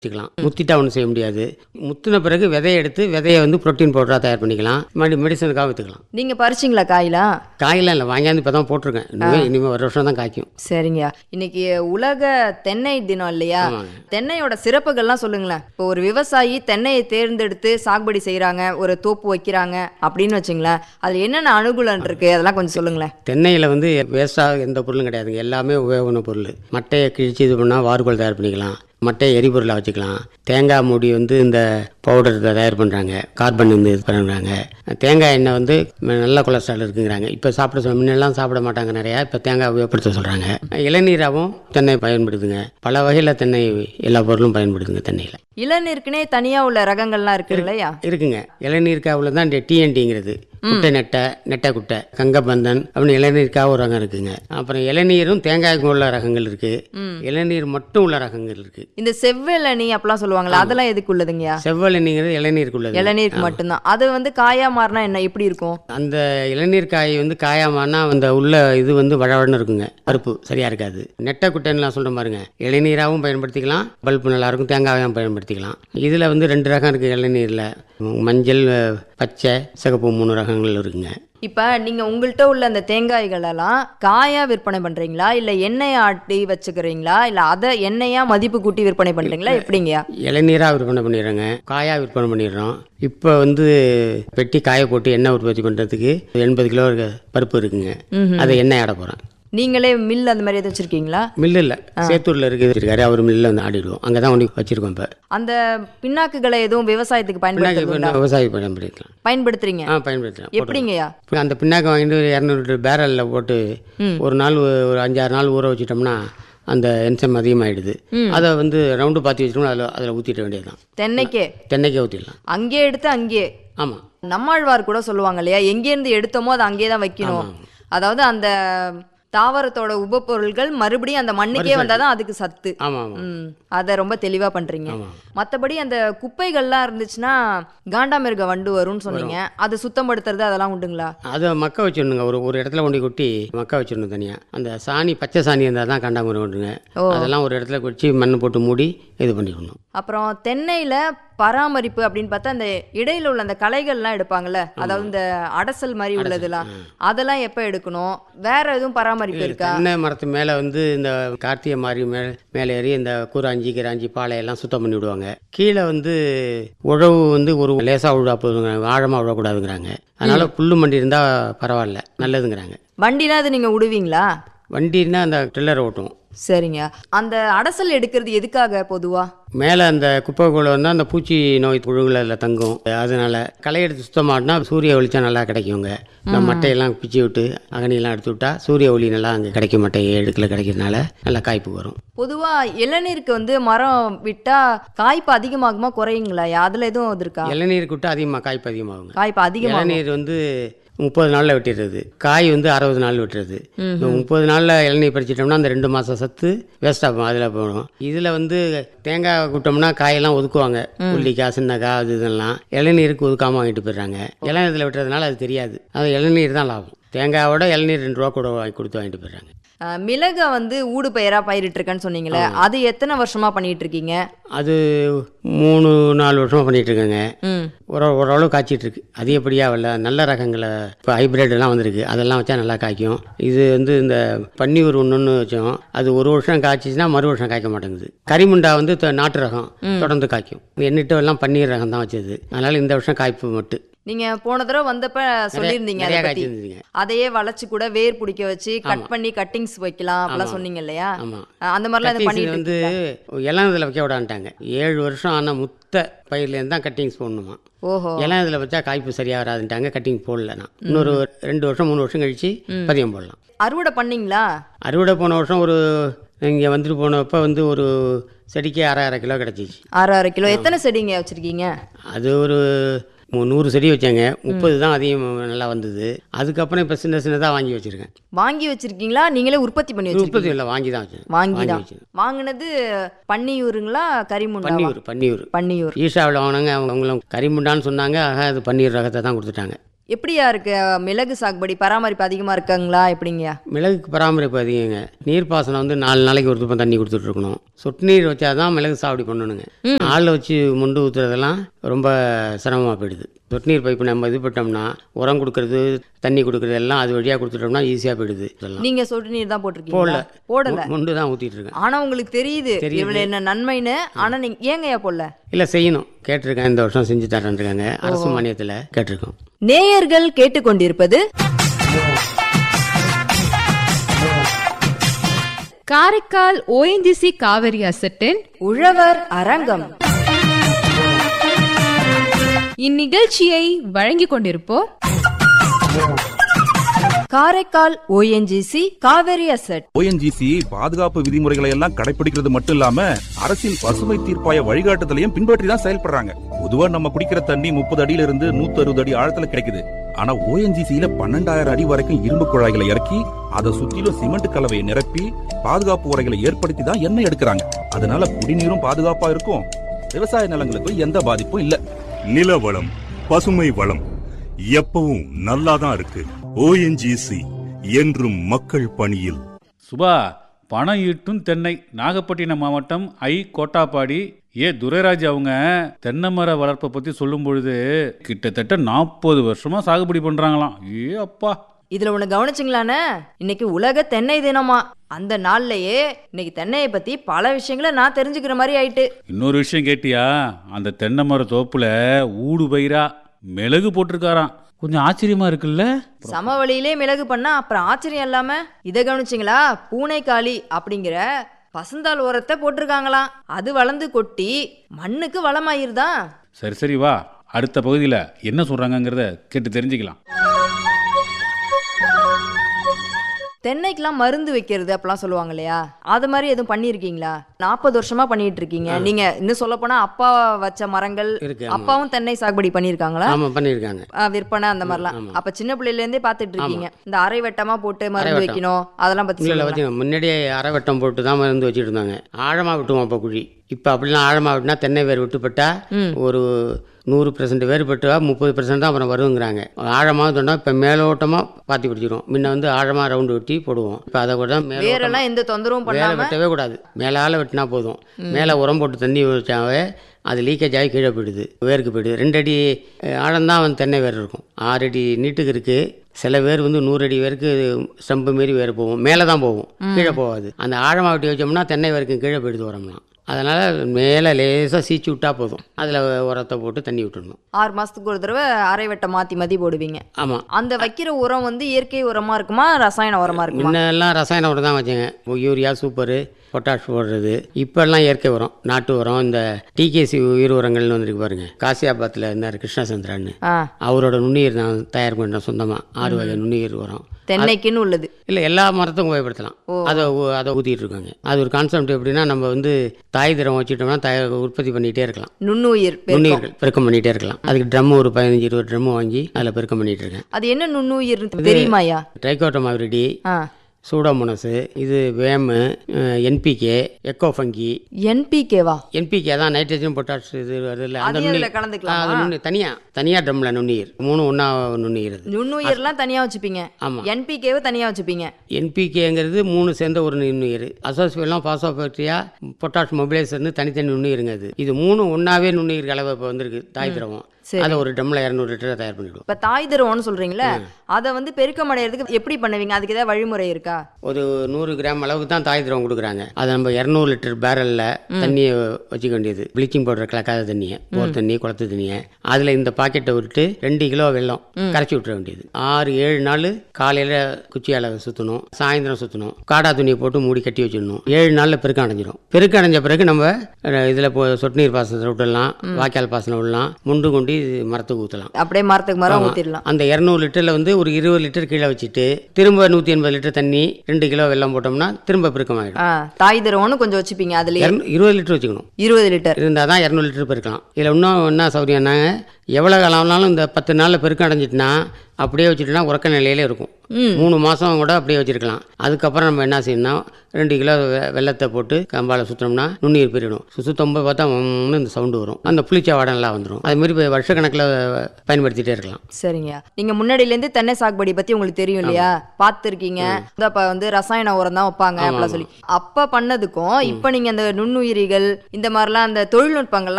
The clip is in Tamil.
வச்சுக்கலாம் முத்திட்டா ஒன்றும் செய்ய முடியாது முத்தின பிறகு விதையை எடுத்து விதையை வந்து புரோட்டீன் பவுடராக தயார் பண்ணிக்கலாம் மறுபடியும் மெடிசனுக்காக விற்றுக்கலாம் நீங்க பறிச்சிங்களா காயெல்லாம் காயெல்லாம் இல்லை வாங்கியாந்து இப்போ தான் போட்டிருக்கேன் இனிமேல் இனிமேல் ஒரு வருஷம் தான் காய்க்கும் சரிங்கய்யா இன்னைக்கு உலக தென்னை தினம் இல்லையா ஆமாங்க. தென்னையோட சிறப்புகள்லாம் சொல்லுங்களேன் இப்போ ஒரு விவசாயி தென்னையை தேர்ந்தெடுத்து சாகுபடி செய்றாங்க ஒரு தோப்பு வைக்கிறாங்க அப்படின்னு வச்சுங்களேன் அதுல என்னென்ன அனுகூலம் இருக்கு அதெல்லாம் கொஞ்சம் சொல்லுங்களேன் தென்னையில் வந்து வேஸ்ட்டாக எந்த பொருளும் கிடையாதுங்க எல்லாமே உபயோகமான பொருள் மட்டையை கிழிச்சு இது பண்ணால் வார்கோல் தயார் பண்ணிக்கலாம் மட்டையை எரிபொருளாக வச்சுக்கலாம் தேங்காய் மூடி வந்து இந்த பவுடர் தயார் பண்ணுறாங்க கார்பன் வந்து இது பண்ணுறாங்க தேங்காய் எண்ணெய் வந்து ம- நல்ல கொலஸ்ட்ரால் இருக்குங்கிறாங்க இப்போ சாப்பிட சொல் முன்னெல்லாம் சாப்பிட மாட்டாங்க நிறையா இப்போ தேங்காய் உபயோகப்படுத்த சொல்கிறாங்க இளநீராகவும் தென்னை பயன்படுதுங்க பல வகையில் தென்னை எல்லா பொருளும் பயன்படுதுங்க தென்னையில் இளநீருக்குனே தனியா உள்ள ரகங்கள்லாம் இருக்கு இல்லையா இருக்குங்க இளநீருக்காவில் தான் இந்த டிஎன்டிங்கிறது குட்டை நெட்டை நெட்டை குட்டை கங்கபந்தன் அப்படின்னு இளநீருக்காக ஒரு ரகம் இருக்குங்க அப்புறம் இளநீரும் தேங்காய்க்கும் உள்ள ரகங்கள் இருக்கு இளநீர் மட்டும் உள்ள ரகங்கள் இருக்கு இந்த செவ்விளநீ அப்படிலாம் சொல்லுவாங்களா அதெல்லாம் எதுக்கு உள்ளதுங்கய்யா செவ்வழனிங்கிறது இளநீருக்குள்ளது இளநீருக்கு மட்டும்தான் அது வந்து காயா மாறினா என்ன எப்படி இருக்கும் அந்த இளநீர் காய் வந்து காயாமானா அந்த உள்ள இது வந்து வழவழன்னு இருக்குங்க பருப்பு சரியா இருக்காது நெட்டை குட்டைன்னு சொல்ற பாருங்க இளநீராகவும் பயன்படுத்திக்கலாம் பல்பு நல்லா இருக்கும் தேங்காயும் பயன்படுத்திக்கலாம் இதுல வந்து ரெண்டு ரகம் இருக்கு இளநீர்ல மஞ்சள் பச்சை சிகப்பு மூணு ரகங்கள் இருக்குங்க இப்ப நீங்க உங்கள்கிட்ட உள்ள அந்த தேங்காய்கள் எல்லாம் காயா விற்பனை பண்றீங்களா இல்ல எண்ணெய் ஆட்டி வச்சுக்கிறீங்களா இல்ல அதை எண்ணெயா மதிப்பு கூட்டி விற்பனை பண்றீங்களா எப்படிங்கய்யா இளநீராக விற்பனை பண்ணிடுறோங்க காயாக விற்பனை பண்ணிடுறோம் இப்போ வந்து பெட்டி காய போட்டு எண்ணெய் உற்பத்தி பண்ணுறதுக்கு எண்பது கிலோ இருக்க பருப்பு இருக்குங்க அதை எண்ணெய் ஆட போகிறேன் நீங்களே மில் அந்த மாதிரி எதுவும் வச்சிருக்கீங்களா மில்லு இல்லை சேத்தூரில் இருக்குது இருக்காரு அவர் மில்லில் வந்து ஆடிடுவோம் அங்கே தான் கொண்டு வச்சிருக்கோம் இப்போ அந்த பின்னாக்குகளை எதுவும் விவசாயத்துக்கு பின்னாக்கு பயன்படுத்துறீங்களா இப்போ விவசாயி பயன்படுத்திக்கலாம் பயன்படுத்துறீங்க ஆ பயன்படுத்தலாம் எப்படிங்கய்யா இப்போ அந்த பின்னாக்கு வாங்கிட்டு இரநூறு பேரலில் போட்டு ஒரு நாள் ஒ- ஒரு அஞ்சாறு நாள் ஊற வச்சிட்டோம்னா அந்த என்சம் அதிகமாகிடுது அதை வந்து ரவுண்டு பாத்தி வச்சிட்டோம்னா அதில் அதில் ஊற்றிட வேண்டியது தான் தென்னைக்கே தென்னைக்கே ஊற்றிடலாம் அங்கேயே எடுத்து அங்கேயே ஆமாம் நம்மாழ்வார் கூட சொல்லுவாங்க இல்லையா எங்கேருந்து எடுத்தோமோ அதை அங்கேயே தான் வைக்கணும் அதாவது அந்த தாவரத்தோட உபப்பொருள்கள் மறுபடியும் அந்த மண்ணுக்கே வந்தாதான் அதுக்கு சத்து ஆமாம் ஆமாம் ம் அதை ரொம்ப தெளிவா பண்றீங்க ஆமாம் மத்தபடி அந்த குப்பைகள்லாம் இருந்துச்சுன்னா காண்டாமிருக வண்டு வரும்னு சொன்னீங்க அதை சுத்தப்படுத்துறது அதெல்லாம் உண்டுங்களா அதை மக்க வச்சிடணுங்க ஒரு ஒரு இடத்துல கொண்டு கொட்டி மக்க வச்சிடணும் தனியாக அந்த சாணி பச்சை சாணி இருந்தால் தான் கண்டாமரம் கொண்டுங்க அதெல்லாம் ஒரு இடத்துல வச்சு மண் போட்டு மூடி இது பண்ணிடணும் அப்புறம் தென்னையில பராமரிப்பு அப்படின்னு பார்த்தா அந்த இடையில உள்ள அந்த களைகள்லாம் எடுப்பாங்கல்ல அதாவது இந்த அடசல் மாதிரி உள்ளதெல்லாம் அதெல்லாம் எப்ப எடுக்கணும் வேற எதுவும் பராமரிப்பு இருக்கா தென்னை மரத்து மேலே வந்து இந்த கார்த்திகை மாறி மேலே மேலே ஏறி இந்த கூராஞ்சி கிராஞ்சி பாலையெல்லாம் சுத்தம் பண்ணி விடுவாங்க கீழே வந்து உழவு வந்து ஒரு லேசாக உழா போதுங்கிறாங்க ஆழமாக விழக்கூடாதுங்கிறாங்க அதனால புல்லு மண்டி இருந்தால் பரவாயில்ல நல்லதுங்கிறாங்க வண்டினா அது நீங்க விடுவீங்களா வண்டின்னா அந்த ட்ரில்லரை ஓட்டுவோம் சரிங்க அந்த அடசல் எடுக்கிறது எதுக்காக பொதுவா மேலே அந்த குப்பைக்குள்ள வந்து அந்த பூச்சி நோய் புழுகள் அதில் தங்கும் அதனால களை எடுத்து சுத்தமாட்டினா சூரிய வெளிச்சம் நல்லா கிடைக்குங்க இந்த மட்டையெல்லாம் பிச்சு விட்டு அகனியெல்லாம் எடுத்து விட்டா சூரிய ஒளி நல்லா அங்கே கிடைக்கும் மட்டை எடுக்கல கிடைக்கிறதுனால நல்லா காய்ப்பு வரும் பொதுவா இளநீருக்கு வந்து மரம் விட்டா காய்ப்பு அதிகமாகுமா குறையுங்களா அதுல எதுவும் இது இருக்கா இளநீருக்கு விட்டு அதிகமாக காய்ப்பு அதிகமாகுங்க காய்ப்பு அதிகமா இளநீர் வந்து முப்பது நாளில் வெட்டிடுறது காய் வந்து அறுபது நாள் வெட்டுறது இந்த முப்பது நாளில் இளநீர் பறிச்சிட்டோம்னா அந்த ரெண்டு மாதம் சத்து வேஸ்ட் ஆகும் அதில் போடும் இதில் வந்து தேங்காய் விட்டோம்னா காயெல்லாம் ஒதுக்குவாங்க உள்ளிக்காய் சின்னக்காய் அது இதெல்லாம் இளநீருக்கு ஒதுக்காமல் வாங்கிட்டு போயிடுறாங்க இளநீரில் வெட்டுறதுனால அது தெரியாது அது இளநீர் தான் லாபம் தேங்காயோட இளநீர் ரெண்டு ரூபா கூட வாங்கி கொடுத்து வாங்கிட்டு போயிடுறாங்க அஹ், மிளகை வந்து ஊடு பயிரா பயிரிட்டு இருக்கேன்னு சொன்னீங்களே அது எத்தனை வருஷமா பண்ணிட்டு இருக்கீங்க அது மூணு நாலு வருஷமாக பண்ணிட்டு இருக்கேங்க ம் ஒரு ஓரளவு காய்ச்சிட்டு இருக்கு அதிகப்படியாக வரல நல்ல ரகங்களை இப்போ ஹைபிரிட் எல்லாம் வந்திருக்கு அதெல்லாம் வச்சா நல்லா காய்க்கும் இது வந்து இந்த பன்னியூர் ஒன்று வச்சோம் அது ஒரு வருஷம் காய்ச்சிச்சுன்னா மறு வருஷம் காய்க்க மாட்டேங்குது கரிமுண்டா வந்து த- நாட்டு ரகம் தொடர்ந்து காய்க்கும் எண்ணிட்டு எல்லாம் பன்னீர் ரகம் தான் வச்சது அதனால இந்த வருஷம் காய்ப்பு மட்டும் நீங்க போன தடவை வந்தப்ப சொல்லியிருந்தீங்க அதை நிறைய பத்தி காய்ச்சிருந்தீங்க அதையே வளைச்சு கூட வேர் பிடிக்க வச்சு கட் பண்ணி கட்டிங்ஸ் வைக்கலாம் அப்படிலாம் சொன்னீங்க இல்லையா ஆமாம் அஹ், அந்த மாதிரிலாம் இது பண்ணிட்டு வந்து இளநதில் வைக்க விடான்ட்டாங்க ஏழு வருஷம் ஆன முத்த பயிர்லேருந்து தான் கட்டிங்ஸ் போடணுமா ஓஹோ இளநதில் வச்சா காய்ப்பு சரியாக வராதுன்ட்டாங்க கட்டிங் போடல நான் இன்னொரு ரெண்டு வருஷம் மூணு வருஷம் கழிச்சு பதியம் போடலாம் அறுவடை பண்ணீங்களா அறுவடை போன வருஷம் ஒரு இங்கே வந்துட்டு போனப்போ வந்து ஒரு செடிக்கு அரை அரை கிலோ கிடச்சிச்சு அரை அரை கிலோ எத்தனை செடிங்க வச்சிருக்கீங்க அது ஒரு மு- நூறு செடி வச்சாங்க முப்பது தான் அதிகம் நல்லா வந்தது அதுக்கப்புறம் இப்போ சின்ன சின்னதாக வாங்கி வச்சுருக்கேன் வாங்கி வச்சிருக்கீங்களா நீங்களே உற்பத்தி பண்ணி வச்சிருக்கீங்க உற்பத்தி இல்லை வாங்கி தான் வச்சேன் வாங்கி தான் வச்சேன் வாங்கினது பன்னியூருங்களா கரிமுண்டா பன்னியூர் பன்னியூர் பன்னியூர் ஈஷாவில் வாங்கினாங்க அவங்க அவங்களும் கரிமுண்டான்னு சொன்னாங்க ஆக அது பன்னீர் ரகத்தை தான் கொடுத்துட்டாங்க எப்படியா இருக்கு மிளகு சாகுபடி பராமரிப்பு அதிகமா இருக்காங்களா எப்படிங்கய்யா மிளகுக்கு பராமரிப்பு அதிகங்க நீர்ப்பாசனம் வந்து நாலு நாளைக்கு ஒரு துப்பம் தண்ணி கொடுத்துட்டு இருக்கணும் சொட்டு நீர் வச்சாதான் மிளகு சாகுபடி பண்ணணுங்க ஆளில் வச்சு முண்டு ஊற்றுறதெல்லாம் ரொம்ப சிரமமாக போயிடுது சொட்டு நீர் பைப்பு நம்ம இது பண்ணிட்டோம்னா உரம் கொடுக்கறது தண்ணி கொடுக்கறது எல்லாம் அது வழியாக கொடுத்துட்டோம்னா ஈஸியாக போயிடுது இதெல்லாம் நீங்க சொட்டு நீர் தான் போட்டிருக்கீங்க போடல போடல முண்டு தான் ஊற்றிட்டு இருக்கேன் ஆனா உங்களுக்கு தெரியுது இவ்வளவு என்ன நன்மைன்னு ஆனா நீங்க ஏங்கய்யா போடல இல்லை செய்யணும் கேட்டிருக்கேன் இந்த வருஷம் செஞ்சு தரேன்ருக்காங்க அரசு மானியத்தில் கேட்டிருக்கோம் நேயர்கள் கேட்டுக்கொண்டிருப்பது காரைக்கால் ஓஎன்ஜிசி காவிரி அசட்டின் உழவர் அரங்கம் இந்நிகழ்ச்சியை வழங்கிக் கொண்டிருப்போர் Karaikal ONGC Kaveri asset ONGC பாதுகாப்பு விதிமுறைகளை எல்லாம் கடைபிடிக்கிறது மட்டும் இல்லாம அரசின் பசுமை தீர்ப்பாய வழிகாட்டுதலையும் பின்பற்றி தான் செயல்படுறாங்க பொதுவா நம்ம குடிக்கிற தண்ணி முப்பது அடியில இருந்து நூத்தி அறுபது அடி ஆழத்துல கிடைக்குது ஆனா ஓஎன்ஜிசியில பன்னெண்டாயிரம் அடி வரைக்கும் இரும்பு குழாய்களை இறக்கி அதை சுத்திலும் சிமெண்ட் கலவையை நிரப்பி பாதுகாப்பு உரைகளை ஏற்படுத்தி தான் எண்ணெய் எடுக்கிறாங்க அதனால குடிநீரும் பாதுகாப்பா இருக்கும் விவசாய நிலங்களுக்கும் எந்த பாதிப்பும் இல்ல நில வளம் பசுமை வளம் எப்பவும் நல்லாதான் இருக்கு ஓஎன்ஜிசி என்றும் மக்கள் பணியில் சுபா பணம் ஈட்டும் தென்னை நாகப்பட்டினம் மாவட்டம் ஐ கோட்டாப்பாடி ஏ துரைராஜ் அவங்க தென்னை மர வளர்ப்பை பற்றி சொல்லும் பொழுது கிட்டத்தட்ட நாற்பது வருஷமா சாகுபடி பண்ணுறாங்களாம் ஏ அப்பா இதுல ஒண்ணு கவனிச்சிங்களானே இன்னைக்கு உலக தென்னை தினமா அந்த நாள்லயே இன்னைக்கு தென்னையை பத்தி பல விஷயங்களை நான் தெரிஞ்சுக்கிற மாதிரி ஆயிட்டு இன்னொரு விஷயம் கேட்டியா அந்த தென்னை மர தோப்புல ஊடு பயிரா மிளகு போட்டிருக்காராம் கொஞ்சம் ஆச்சரியமா இருக்குல்ல சமவெளியிலே மிளகு பண்ணா அப்புறம் ஆச்சரியம் இல்லாம இதை கவனிச்சிங்களா பூனைக்காளி அப்படிங்கிற பசுந்தாள் உரத்தை போட்டிருக்காங்களாம் அது வளர்ந்து கொட்டி மண்ணுக்கு வளமாயிருதான் சரி சரி வா அடுத்த பகுதியில் என்ன சொல்கிறாங்கங்கிறத கேட்டு தெரிஞ்சுக்கலாம் தென்னைக்கெல்லாம் மருந்து வைக்கிறது அப்படிலாம் சொல்லுவாங்க இல்லையா அது மாதிரி எதுவும் பண்ணியிருக்கீங்களா நாற்பது வருஷமா பண்ணிட்டு இருக்கீங்க நீங்க இன்னும் சொல்ல போனா அப்பா வச்ச மரங்கள் இருக்கு, ஆமா. அப்பாவும் தென்னை சாகுபடி பண்ணியிருக்காங்களா ஆமாம் பண்ணியிருக்காங்க ஆ, விற்பனை அந்த மாதிரிலாம் அப்ப சின்ன பிள்ளையில இருந்தே பாத்துட்டு இருக்கீங்க இந்த அரை வெட்டமா போட்டு மருந்து அரை வைக்கணும் அதெல்லாம் பத்தி இல்லை சொல்லுங்க வச்சுங்க முன்னாடியே அரை வெட்டம் போட்டு தான் மருந்து வச்சுட்டு இருந்தாங்க ஆழமாக விட்டுவோம் அப்போ குழி இப்போ அப்படிலாம் ஆழமாக விட்டுனா தென்னை வேர் விட்டுப்பட்டா ஒரு நூறு பெர்சன்ட் வேர் பட்டுவா முப்பது பெர்சன்ட் தான் அப்புறம் வருங்கிறாங்க ஆழமாக சொன்னால் இப்போ மேலோட்டமாக பாத்தி பிடிச்சிரும் முன்ன வந்து ஆழமாக ரவுண்டு வெட்டி போடுவோம் இப்போ அதை கூட மேலே வேரெல்லாம் எந்த தொந்தரவும் மேலே பண்ணாம வெட்டவே கூடாது மேலால் வெட்டினா போதும் மேலே உரம் போட்டு தண்ணி வச்சாவே அது லீக்கேஜ் ஆகி கீழே போயிடுது வேருக்கு போயிடுது ரெண்டு அடி ஆழம்தான் வந்து தென்னை வேர் இருக்கும் ஆறு அடி நீட்டுக்கு இருக்குது சில வேர் வந்து நூறு அடி வேருக்கு ஸ்டம்பு மாரி வேர் போகும் மேலே தான் போகும் கீழே போகாது அந்த ஆழமாக வெட்டி வச்சோம்னா தென்னை வேருக்கு கீழே போயிடுது உரம்லாம் அதனால் மேலே லேசாக சீச்சு விட்டா போதும் அதில் உரத்தை போட்டு தண்ணி விட்டுடணும் ஆறு மாசத்துக்கு ஒரு தடவை அரை வெட்டம் மாத்தி மாத்தி போடுவீங்க ஆமாம் அந்த வைக்கிற உரம் வந்து இயற்கை உரமா இருக்குமா ரசாயன உரமா இருக்குமா முன்னெல்லாம் ரசாயன உரம் தான் வச்சேங்க யூரியா சூப்பரு பொட்டாஷ் போடுறது இப்போல்லாம் இயற்கை உரம் நாட்டு உரம் இந்த டிகேசி உயிர் உரங்கள்னு வந்திருக்கு பாருங்க காசியாபாத்தில் இருந்தார் கிருஷ்ணசந்திரன்னு ஆ அவரோட நுண்ணுயிர் நான் தயார் பண்ணுறேன் சொந்தமாக ஆறு வகை நுண்ணுயிர் உரம் தென்னைக்குன்னு உள்ளது இல்லை எல்லா மரத்துக்கும் உபயோகப்படுத்தலாம் அதை ஊ- அதை ஊற்றிட்டு இருக்காங்க அது ஒரு கான்செப்ட் எப்படின்னா நம்ம வந்து தாய் திரம் வச்சுட்டோம்னா தய உற்பத்தி பண்ணிகிட்டே இருக்கலாம் நுண்ணுயிர் பெருக்கம். நுண்ணுயிர்கள் பெருக்கம் பண்ணிகிட்டே இருக்கலாம் அதுக்கு ட்ரம் ஒரு பதினஞ்சு இருபது ட்ரம் வாங்கி அதில் பெருக்கம் பண்ணிகிட்டு இருக்கேன் அது என்ன நுண்ணுயிர்னு தெரியுமாயா ட்ரைகோட்டமாவிரிடி ஆ சூடோமோனஸு இது வேமு என்பிகே எக்கோஃபங்கி என்பிகேவா என்பிகே தான் நைட்ரஜன் பொட்டாஷ் இது வருது இல்லை அது நுண்ணி- இதுல கலந்துக்கலாமா? ஆ, அது நுண்ணி தனியாக தனியாக ட்ரம்மில் நுண்ணுயிர் மூணு ஒன்றா நுண்ணுயிர் அது நுண்ணுயிர்லாம் தனியா வச்சுப்பீங்க ஆமா. என்பிகேவை தனியா வச்சுப்பீங்க என்பிகேங்கிறது மூணு சேர்ந்த ஒரு நுண்ணுயிர் அசோஸ்பெல்லாம் பாசோபாக்டீரியா பொட்டாஷ் மொபிலைசர்னு தனித்தனி நுண்ணுயிருங்க அது இது மூணு ஒன்றாவே நுண்ணுயிர் கலவை இப்போ வந்திருக்கு தாய் திரவம் சரி. அதை ஒரு ட்ரம்மில் இரநூறு லிட்டரை தயார் பண்ணிவிடுவோம் இப்ப தாய் திரவம்னு சொல்றீங்களே அதை வந்து பெருக்கம் அடையிறதுக்கு எப்படி பண்ணுவீங்க அதுக்கு ஏதாவது வழிமுறை இருக்கா ஒரு நூறு கிராம் அளவுக்கு தான் தாய் திரவம் கொடுக்குறாங்க அதை நம்ம இரநூறு லிட்டர் பேரலில் தண்ணியை வச்சுக்க வேண்டியது ப்ளீச்சிங் பவுடர் கலக்காத தண்ணியை போர் தண்ணி குளத்து தண்ணியை அதில் இந்த பாக்கெட்டை விட்டு ரெண்டு கிலோ வெல்லம் கரைச்சி விட்டுற வேண்டியது ஆறு ஏழு நாள் காலையில் குச்சியால் சுற்றணும் சாயந்தரம் சுற்றணும் காடா துணியை போட்டு மூடி கட்டி வச்சிடணும் ஏழு நாளில் பெருக்கம் அடைஞ்சிரும் பெருக்கம் அடைஞ்ச பிறகு நம்ம இதில் இப்போ சொட்டு நீர் பாசனத்தை விட்டுடலாம் வாய்க்கால் பாசனம் விடலாம் முண்டு கொண்டு மரத்துக்கு ஊற்றலாம் அப்படியே மரத்துக்கு மரம் ஆமா. ஊத்திடலாம் அந்த இரநூறு லிட்டரில் வந்து ஒரு இருபது லிட்டர் கீழே வச்சுட்டு திரும்ப நூற்றி எண்பது லிட்டர் தண்ணி ரெண்டு கிலோ வெல்லம் போட்டோம்னா திரும்ப பெருக்கமாகிடும் ஆ தாய் திரவம்னு கொஞ்சம் வச்சுப்பீங்க அதுலயே இருபது லிட்டர் வச்சுக்கணும் இருபது லிட்டர் இருந்தால் தான் இரநூறு லிட்டர் பெருக்கலாம் இதில் இன்னும் என்ன சௌகரியம்னாங்க எவ்வளோ காலம்னாலும் இந்த பத்து நாளில் பெருக்கம் அடைஞ்சிட்டுனா அப்படியே வச்சுட்டோன்னா உறக்க நிலையிலே இருக்கும் ம் மூணு மாதம் கூட அப்படியே வச்சிருக்கலாம் அதுக்கப்புறம் நம்ம என்ன செய்யணும்னா ரெண்டு கிலோ வெ- வெள்ளத்தை போட்டு கம்பால் சுற்றினோம்னா நுண்ணுயிர் போயிடும் சுத்தம்பது பார்த்தா ஒன்று இந்த சவுண்டு வரும் அந்த புளிச்ச வாடை நல்லா வந்துடும் அதுமாரி இப்போ வருஷக்கணக்கில் பயன்படுத்திகிட்டே இருக்கலாம் சரிங்க நீங்க முன்னாடியிலேருந்து தென்னை சாகுபடி பத்தி உங்களுக்கு தெரியும் இல்லையா பார்த்துருக்கீங்க அப்ப வந்து ரசாயன உரம் தான் வைப்பாங்க அப்படிலாம் சொல்லி அப்ப பண்ணதுக்கும் இப்ப நீங்க அந்த நுண்ணுயிரிகள் இந்த மாதிரிலாம் அந்த தொழில்நுட்பங்கள்லாம்